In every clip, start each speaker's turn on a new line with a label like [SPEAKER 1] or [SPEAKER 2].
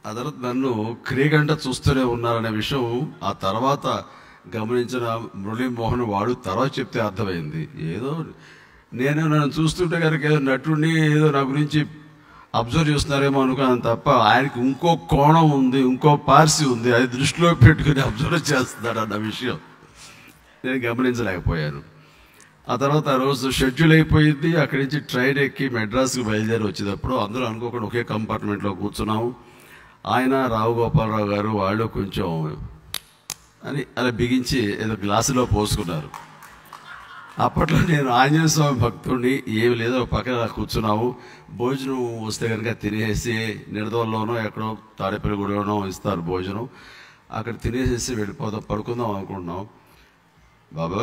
[SPEAKER 1] ఆ తర్వాత నన్ను క్రీగంట చూస్తూనే ఉన్నారనే విషయం ఆ తర్వాత గమనించిన మురళీమోహన్ వాడు తర్వాత చెప్తే అర్థమైంది ఏదో నేను నన్ను చూస్తుంటే కనుక ఏదో నటుడిని ఏదో నా గురించి అబ్జర్వ్ చేస్తున్నారేమో అనుకున్నాను తప్ప ఆయనకి ఇంకో కోణం ఉంది ఇంకో పార్సి ఉంది అది దృష్టిలో పెట్టుకుని అబ్జర్వ్ చేస్తున్నాడు అన్న విషయం నేను గమనించలేకపోయాను ఆ తర్వాత ఆ రోజు షెడ్యూల్ అయిపోయింది అక్కడి నుంచి ట్రైన్ ఎక్కి మెడ్రాస్కి బయలుదేరి వచ్చేటప్పుడు అందరూ అనుకోకుండా ఒకే కంపార్ట్మెంట్లో కూర్చున్నాము ఆయన రావు గోపాలరావు గారు వాళ్ళు కొంచెం అని అలా బిగించి ఏదో గ్లాసులో పోసుకున్నారు అప్పట్లో నేను ఆంజనేయ స్వామి భక్తుడిని ఏమి లేదో ఒక పక్కన అలా కూర్చున్నాము భోజనం వస్తే కనుక తినేసి నిడదవల్లోనో ఎక్కడో తాడేపల్లిగూడలోనో ఇస్తారు భోజనం అక్కడ తినేసేసి వెళ్ళిపోదాం పడుకుందాం అనుకుంటున్నాం బాబు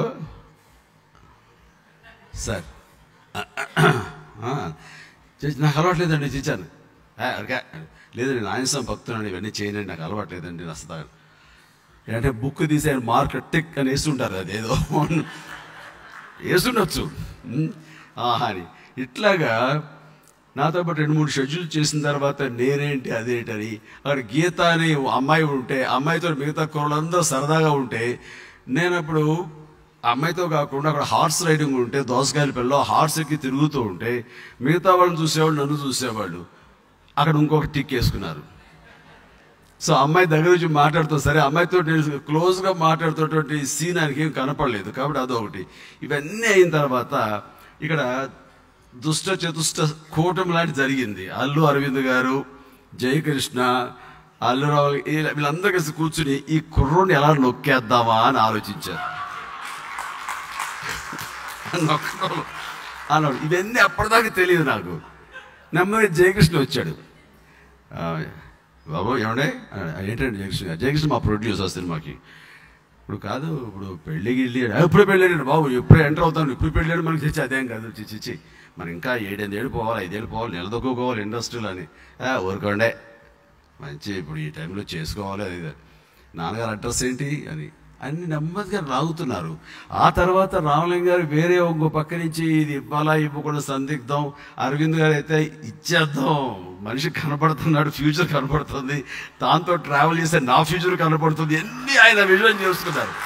[SPEAKER 1] సార్ ఆ, చేసి నాకు అలవాట్లేదండి చేశాను అరగా లేదండి నాయసం భక్తులని ఇవన్నీ చేయనండి నాకు అలవాట్లేదండి నస్తాను అంటే బుక్ తీసి ఆయన మార్క్ టిక్ అని వేస్తుంటారు అదేదో వేస్తుండొచ్చు ఉమ్, ఆహా అని ఇట్లాగా నాతో పాటు రెండు మూడు షెడ్యూల్ చేసిన తర్వాత నేనేంటి అదేంటని అక్కడ గీత అని ఓ అమ్మాయి ఉంటే ఆ అమ్మాయితో మిగతా కుర్రలందరూ సరదాగా ఉంటే నేను అప్పుడు ఆ అమ్మాయితో కాకుండా అక్కడ హార్స్ రైడింగ్ ఉంటే దోసకాయల పిల్ల హార్స్ ఎక్కి తిరుగుతూ ఉంటే మిగతా వాళ్ళని చూసేవాళ్ళు నన్ను చూసేవాళ్ళు అక్కడ ఇంకొక టిక్ వేసుకున్నారు సో అమ్మాయి దగ్గర నుంచి మాట్లాడుతూ సరే అమ్మాయితో నేను క్లోజ్గా మాట్లాడుతున్నటువంటి సీన్ ఆయనకి ఏం కనపడలేదు కాబట్టి అదొకటి ఇవన్నీ అయిన తర్వాత ఇక్కడ దుష్ట చతుష్ట కూటమి లాంటి జరిగింది అల్లు అరవింద్ గారు జయకృష్ణ అల్లురావు ఈ- వీళ్ళందరూ కలిసి కూర్చుని ఈ కుర్రోని ఎలా నొక్కేద్దామా అని ఆలోచించారు నొక్కడం అన్నాడు ఇవన్నీ అప్పటిదాకా తెలియదు నాకు నెమ్మది జయకృష్ణ వచ్చాడు ఆ, బాబు ఏమండే ఆ, ఏంటండి జయకృష్ణ గారు? జయకృష్ణ మా ప్రొడ్యూసర్ సినిమాకి ఇప్పుడు కాదు ఇప్పుడు పెళ్లి గిళ్ళి ఆ, ఇప్పుడే పెళ్ళాడు బాబు ఎప్పుడే ఎంటర్ అవుతాను ఇప్పుడు పెళ్ళాడు మనకి తెచ్చి అదేం కాదు చిచ్చి చిచ్చి మరి ఇంకా ఏడెనిమిది ఏళ్ళు పోవాలి ఐదేళ్ళు పోవాలి నిలదొక్కుకోవాలి ఇండస్ట్రీలో అని ఆ, ఊరుకోండే మంచి ఇప్పుడు ఈ టైంలో చేసుకోవాలి అది ఇది. నాన్నగారు అడ్రస్ ఏంటి అని అన్ని నెమ్మదిగా రాగుతున్నారు ఆ తర్వాత రామలింగ గారు వేరే ఇంకో పక్క నుంచి ఇది ఇవ్వాలా ఇవ్వకుండా సందిగ్ధం అరవింద్ గారు అయితే ఇచ్చేద్దాం మనిషి కనపడుతున్నాడు ఫ్యూచర్ కనపడుతుంది దాంతో ట్రావెల్ చేస్తే నా ఫ్యూచర్ కనపడుతుంది ఎన్ని ఆయన విజన్ చేసుకున్నారు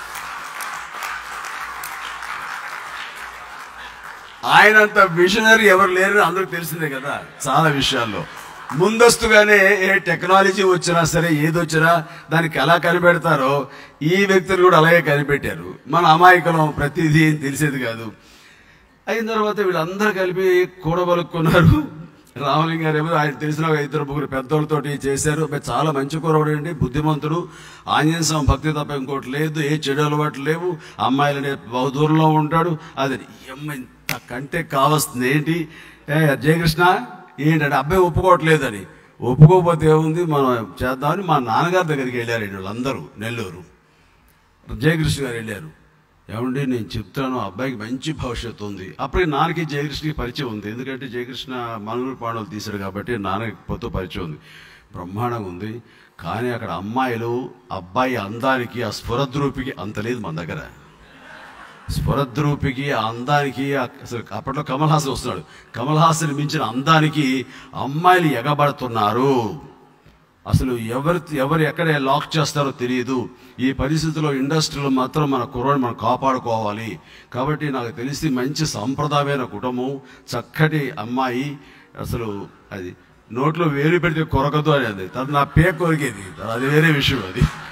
[SPEAKER 1] ఆయనంత విజనరీ ఎవరు లేరు అందరికి తెలిసిందే కదా చాలా విషయాల్లో ముందస్తుగానే ఏ టెక్నాలజీ వచ్చినా సరే ఏది వచ్చినా దానికి ఎలా కనిపెడతారో ఈ వ్యక్తులు కూడా అలాగే కనిపెట్టారు మన అమాయకులం ప్రతిదీ తెలిసేది కాదు అయిన తర్వాత వీళ్ళందరూ కలిపి కూడబలుక్కున్నారు రామలింగ గారు ఏమో ఆయన తెలిసిన ఒక ఇద్దరు ముగ్గురు పెద్దోళ్ళతోటి చేశారు మరి చాలా మంచి కురవాడు అండి బుద్ధిమంతుడు ఆంజనేయ స్వామి భక్తి తప్ప ఇంకోటి లేదు ఏ చెడు అలవాట్లు లేవు అమ్మాయిలనే బహుదూరంలో ఉంటాడు అది ఈ అమ్మాయి ఇంత కంటే కావాల్సింది ఏంటి ఏ జయకృష్ణ ఏంటంటే అబ్బాయి ఒప్పుకోవట్లేదని ఒప్పుకోకపోతే ఏముంది మనం చేద్దామని మా నాన్నగారి దగ్గరికి వెళ్ళారు వీళ్ళందరూ నెల్లూరు జయకృష్ణ గారు వెళ్ళారు ఏమండి నేను చెప్తాను ఆ అబ్బాయికి మంచి భవిష్యత్తు ఉంది అప్పటికి నాన్నకి జయకృష్ణకి పరిచయం ఉంది ఎందుకంటే జయకృష్ణ మనూరు పాండవులు తీశాడు కాబట్టి నాన్నకి పొత్తు పరిచయం ఉంది బ్రహ్మాండంగా ఉంది కానీ అక్కడ అమ్మాయిలు అబ్బాయి అందానికి ఆ స్ఫురద్రూపికి అంత లేదు మన దగ్గర స్ఫురద్రూపికి ఆ అందానికి ఆ- అసలు అప్పట్లో కమల్ హాసన్ వస్తున్నాడు కమల్ హాసన్ మించిన అందానికి అమ్మాయిలు ఎగబడుతున్నారు అసలు ఎవరు ఎవరు ఎక్కడ లాక్ చేస్తారో తెలియదు ఈ పరిస్థితిలో ఇండస్ట్రీలో మాత్రం మన కుర్రాన్ని మనం కాపాడుకోవాలి కాబట్టి నాకు తెలిసి మంచి సంప్రదాయమైన కుటుంబం చక్కటి అమ్మాయి అసలు అది నోట్లో వేలు పెడితే కొరకదు అనేది అది నా పే కొరికేది అది వేరే విషయం అది